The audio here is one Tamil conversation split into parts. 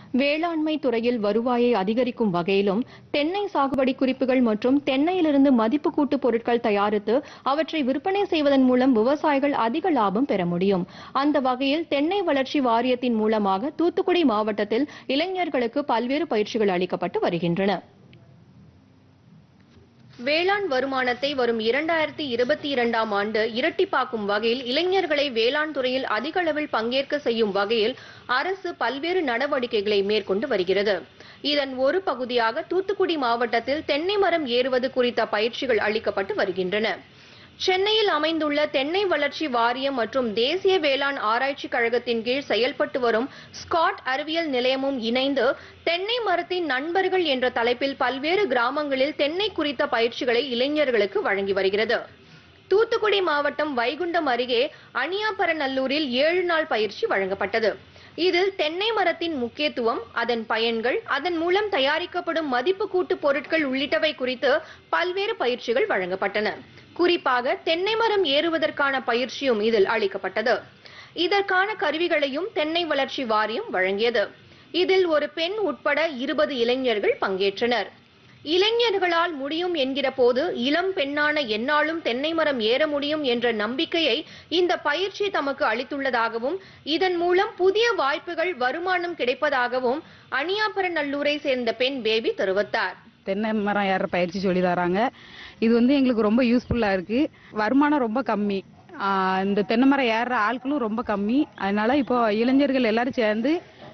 வேளாண்மை துறையில் வருவாயை அதிகரிக்கும் வகையிலும் தென்னை சாகுபடி குறிப்புகள் மற்றும் தென்னையிலிருந்து மதிப்பு கூட்டு பொருட்கள் தயாரித்து அவற்றை விற்பனை செய்வதன் மூலம் விவசாயிகள் அதிக லாபம் பெற முடியும் அந்த வகையில் தென்னை வளர்ச்சி வாரியத்தின் மூலமாக தூத்துக்குடி மாவட்டத்தில் இளைஞர்களுக்கு பல்வேறு பயிற்சிகள் அளிக்கப்பட்டு வருகின்றன வேளாண் வருமானத்தை வரும் இரண்டாயிரத்தி இருபத்தி இரண்டாம் ஆண்டு இரட்டிப்பாக்கும் வகையில் இளைஞர்களை வேளாண் துறையில் அதிக அளவில் பங்கேற்க செய்யும் வகையில் அரசு பல்வேறு நடவடிக்கைகளை மேற்கொண்டு வருகிறது இதன் ஒரு பகுதியாக தூத்துக்குடி மாவட்டத்தில் தென்னை மரம் ஏறுவது குறித்த பயிற்சிகள் அளிக்கப்பட்டு வருகின்றன சென்னையில் அமைந்துள்ள தென்னை வளர்ச்சி வாரியம் மற்றும் தேசிய வேளாண் ஆராய்ச்சி கழகத்தின் கீழ் செயல்பட்டு வரும் ஸ்காட் அறிவியல் நிலையமும் இணைந்து தென்னை மரத்தின் நண்பர்கள் என்ற தலைப்பில் பல்வேறு கிராமங்களில் தென்னை குறித்த பயிற்சிகளை இளைஞர்களுக்கு வழங்கி வருகிறது தூத்துக்குடி மாவட்டம் வைகுண்டம் அருகே அணியாபரநல்லூரில் ஏழு நாள் பயிற்சி வழங்கப்பட்டது இதில் தென்னை மரத்தின் முக்கியத்துவம் அதன் பயன்கள் அதன் மூலம் தயாரிக்கப்படும் மதிப்பு கூட்டு பொருட்கள் உள்ளிட்டவை குறித்து பல்வேறு பயிற்சிகள் வழங்கப்பட்டன குறிப்பாக தென்னை மரம் ஏறுவதற்கான பயிற்சியும் இதில் அளிக்கப்பட்டது இதற்கான கருவிகளையும் தென்னை வளர்ச்சி வாரியம் வழங்கியது இதில் ஒரு பெண் உட்பட இருபது இளைஞர்கள் பங்கேற்றனர் இளைஞர்களால் முடியும் என்கிற போது இளம் பெண்ணான எந்நாளும் தென்னை மரம் ஏற முடியும் என்ற நம்பிக்கையை இந்த பயிற்சி தமக்கு அளித்துள்ளதாகவும் இதன் மூலம் புதிய வாய்ப்புகள் வருமானம் கிடைப்பதாகவும் அணியாபரநல்லூரை சேர்ந்த பெண் பேபி தெரிவித்தார் தென்னை மரம் ஏற பயிற்சி சொல்லி தராங்க இது வந்து எங்களுக்கு ரொம்ப யூஸ்ஃபுல்லா இருக்கு வருமானம் ரொம்ப கம்மி ஆஹ் இந்த தென்னை மரம் ஏறுற ஆட்களும் ரொம்ப கம்மி அதனால இப்போ இளைஞர்கள் எல்லாரும் சேர்ந்து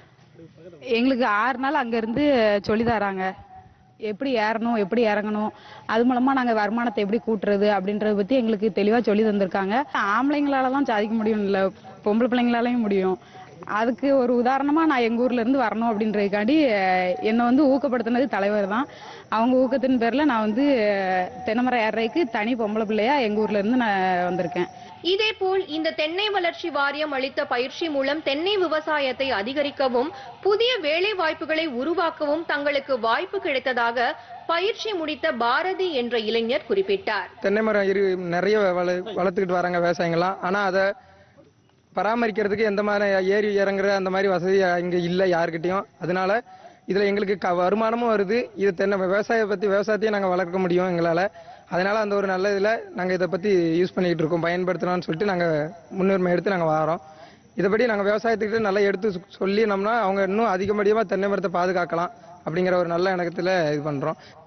எங்களுக்கு ஆறு நாள் அங்க இருந்து சொல்லி தராங்க எப்படி ஏறணும் எப்படி இறங்கணும் அது மூலமா நாங்க வருமானத்தை எப்படி கூட்டுறது அப்படின்றத பத்தி எங்களுக்கு தெளிவா சொல்லி தந்திருக்காங்க ஆம்பளைங்களால தான் சாதிக்க முடியும் இல்ல பொம்பளை பிள்ளைங்களாலையும் முடியும் அதுக்கு ஒரு உதாரணமா நான் எங்க ஊர்ல இருந்து வரணும் அப்படின்றதுக்காண்டி அஹ், என்னை வந்து ஊக்கப்படுத்தினது தலைவர் தான் அவங்க ஊக்கத்தின் பேர்ல நான் வந்து அஹ், தென்னைமரம் ஏறதுக்கு தனி பொம்பளை பிள்ளையா எங்க ஊர்ல இருந்து நான் வந்திருக்கேன் இதேபோல் இந்த தென்னை வளர்ச்சி வாரியம் அளித்த பயிற்சி மூலம் தென்னை விவசாயத்தை அதிகரிக்கவும் புதிய வேலை வாய்ப்புகளை உருவாக்கவும் தங்களுக்கு வாய்ப்பு கிடைத்ததாக பயிற்சி முடித்த பாரதி என்ற இளைஞர் குறிப்பிட்டார் தென்னை மரம் இரு நிறைய வள வளர்த்துக்கிட்டு வராங்க விவசாயிங்களாம் ஆனால் அதை பராமரிக்கிறதுக்கு எந்த மாதிரி ஏறி இறங்குற அந்த மாதிரி வசதி இங்கே இல்லை யாருக்கிட்டையும் அதனால இதில் எங்களுக்கு க வருமானமும் வருது இது தென்னை விவசாயத்தை பற்றி விவசாயத்தையும் நாங்கள் வளர்க்க முடியும் எங்களால் அதனால அந்த ஒரு நல்ல இதில் நாங்கள் இதை பற்றி யூஸ் பண்ணிக்கிட்டு இருக்கோம் பயன்படுத்தலாம்னு சொல்லிட்டு நாங்கள் முன்னுரிமை எடுத்து நாங்கள் வரோம் இதைப்படி நாங்கள் விவசாயத்துக்கிட்ட நல்லா எடுத்து சொ- சொல்லினோம்னா அவங்க இன்னும் அதிகப்படியாக தென்னை மரத்தை பாதுகாக்கலாம் அப்படிங்கிற ஒரு நல்ல எண்ணத்தில் இது பண்ணுறோம்